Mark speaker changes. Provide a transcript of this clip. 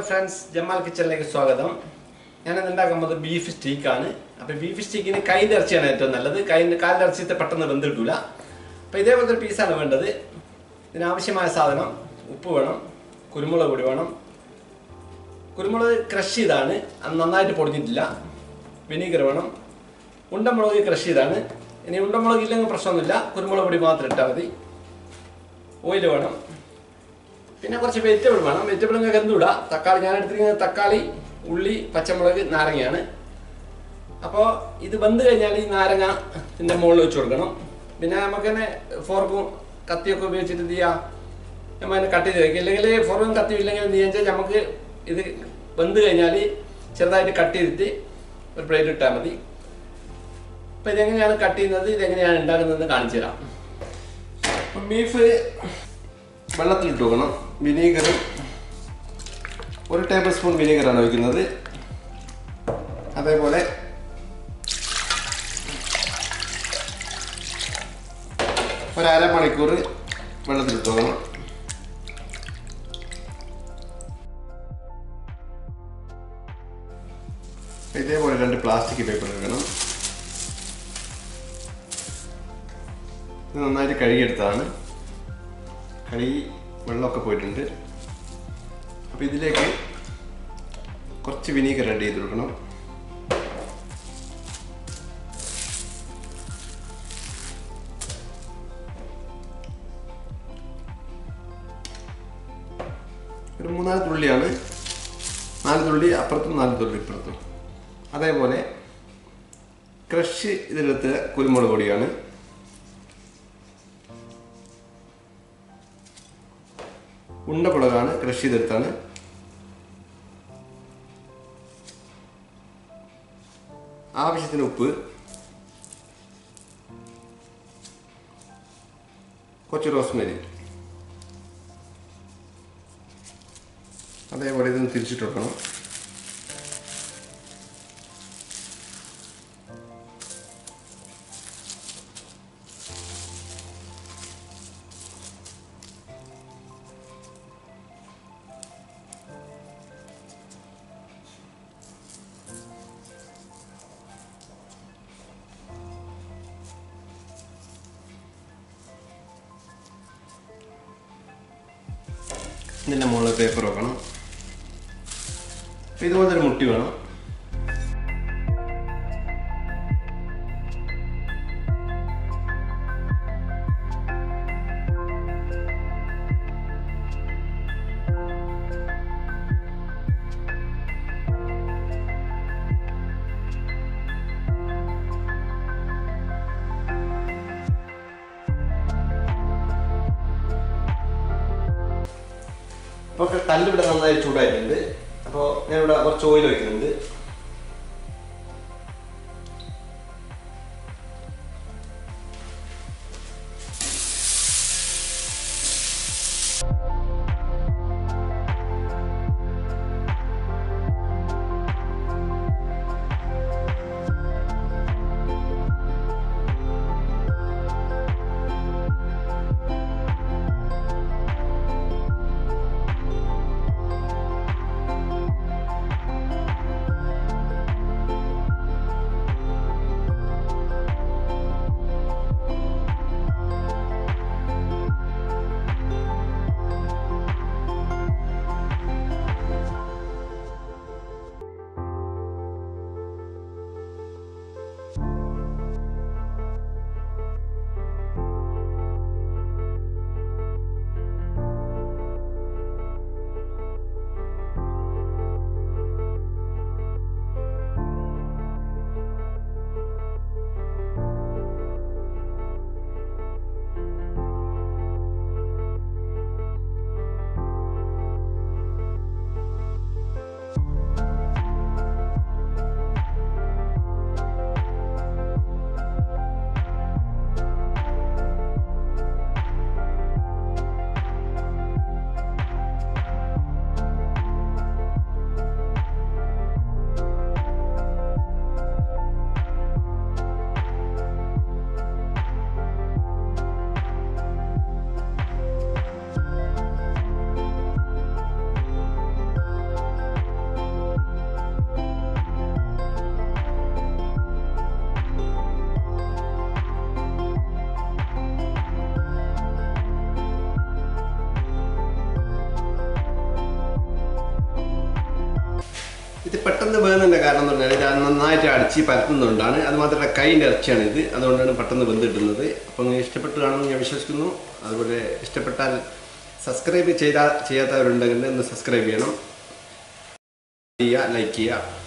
Speaker 1: friends Jamal കിച്ചണിലേക്ക് സ്വാഗതം ഞാനിന്ന് ഉണ്ടാക്കാൻ പോകുന്നത് ബീഫ് സ്റ്റീക്കാണ് അപ്പോൾ ബീഫ് സ്റ്റീക്കിന് കൈൻ്റെ ഇറച്ചിയാണ് ഏറ്റവും നല്ലത് കൈൻ്റെ കാലിൻ്റെ ഇറച്ചിത്തെ പെട്ടെന്ന് വെന്തിട്ടില്ല അപ്പോൾ ഇതേപോലത്തെ ഒരു പീസാണ് വേണ്ടത് ഇതിനാവശ്യമായ സാധനം ഉപ്പ് വേണം കുരുമുളക് പൊടി വേണം കുരുമുളക് ക്രഷ് ചെയ്താണ് അത് നന്നായിട്ട് പൊടിഞ്ഞിട്ടില്ല വിനീഗർ വേണം ഉണ്ടമുളക് ക്രഷ് ചെയ്താണ് ഇനി ഉണ്ടമുളക് ഇല്ലെങ്കിൽ പ്രശ്നമൊന്നുമില്ല കുരുമുളക് പൊടി മാത്രം ഇട്ടാൽ മതി ഓയിൽ വേണം പിന്നെ കുറച്ച് വെജിറ്റബിൾ വേണം വെജിറ്റബിൾ നിങ്ങൾക്ക് എന്തുകൂടാ തക്കാളി ഞാൻ എടുത്തിരിക്കുന്നത് തക്കാളി ഉള്ളി പച്ചമുളക് നാരങ്ങയാണ് അപ്പോൾ ഇത് വെന്ത് കഴിഞ്ഞാൽ ഈ നാരങ്ങ ഇതിൻ്റെ മുകളിൽ വെച്ച് കൊടുക്കണം പിന്നെ നമുക്ക് തന്നെ ഫോർക്കും കത്തിയൊക്കെ ഉപയോഗിച്ചിട്ട് എന്ത് ചെയ്യാം നമ്മൾ അതിനെ കട്ട് ചെയ്ത് വയ്ക്കും ഇല്ലെങ്കിൽ ഫോർക്കും കത്തിയും ഇല്ലെങ്കിൽ എന്ത് ചെയ്യാന്ന് വെച്ചാൽ നമുക്ക് ഇത് വെന്ത് കഴിഞ്ഞാൽ ചെറുതായിട്ട് കട്ട് ചെയ്തിട്ട് ഒരു പ്ലേറ്റ് ഇട്ടാൽ മതി അപ്പോൾ ഇതെങ്ങനെയാണ് കട്ട് ചെയ്യുന്നത് ഇതെങ്ങനെയാണ് ഉണ്ടാക്കുന്നതെന്ന് കാണിച്ചു തരാം അപ്പം ബീഫ് വെള്ളത്തിലിട്ട് വെക്കണം വിനീഗർ ഒരു ടേബിൾ സ്പൂൺ വിനീഗറാണ് ഒഴിക്കുന്നത് അതേപോലെ ഒരു അരമണിക്കൂർ വെള്ളത്തിലിട്ട് വെക്കണം ഇതേപോലെ രണ്ട് പ്ലാസ്റ്റിക് പേപ്പർ എടുക്കണം ഇത് നന്നായിട്ട് കഴുകിയെടുത്തതാണ് കഴുകി വെള്ളമൊക്കെ പോയിട്ടുണ്ട് അപ്പോൾ ഇതിലേക്ക് കുറച്ച് വിനീഗർ ആഡ് ചെയ്ത് കൊടുക്കണം ഒരു മൂന്നാല് തുള്ളിയാണ് നാല് തുള്ളി അപ്പുറത്തും നാല് തുള്ളി ഇപ്പുറത്തും അതേപോലെ ക്രഷ് ഇതിലെടുത്ത കുരുമുളക് പൊടിയാണ് ഉണ്ടമുളകാണ് ക്രഷ് ചെയ്തെടുത്താണ് ആവശ്യത്തിന് ഉപ്പ് കുറച്ച് റോസ്മേരി അതേപോലെ ഇതൊന്ന് തിരിച്ചിട്ട് വെക്കണം ഇതിൻ്റെ മുകളിൽ പേപ്പർ വെക്കണം അപ്പോൾ ഇതുപോലത്തെ ഒരു മുട്ടി വേണം അപ്പോൾ കല്ല് ഇവിടെ നന്നായി ചൂടായിട്ടുണ്ട് അപ്പോൾ ഞാനിവിടെ കുറച്ച് ഓയിൽ ഒഴിക്കുന്നുണ്ട് കാരണം എന്ന് പറഞ്ഞാൽ ഞാൻ നന്നായിട്ട് അടിച്ച് പരത്തുന്നതുകൊണ്ടാണ് അത് മാത്രമല്ല കൈൻ്റെ ഇറച്ചിയാണ് ഇത് അതുകൊണ്ടാണ് പെട്ടെന്ന് വെന്ത് കിട്ടുന്നത് അപ്പം നിങ്ങൾ ഇഷ്ടപ്പെട്ട് കാണുമെന്ന് ഞാൻ വിശ്വസിക്കുന്നു അതുപോലെ ഇഷ്ടപ്പെട്ടാൽ സബ്സ്ക്രൈബ് ചെയ്താൽ ചെയ്യാത്തവരുണ്ടെങ്കിൽ ഒന്ന് സബ്സ്ക്രൈബ് ചെയ്യണം ചെയ്യുക ലൈക്ക് ചെയ്യുക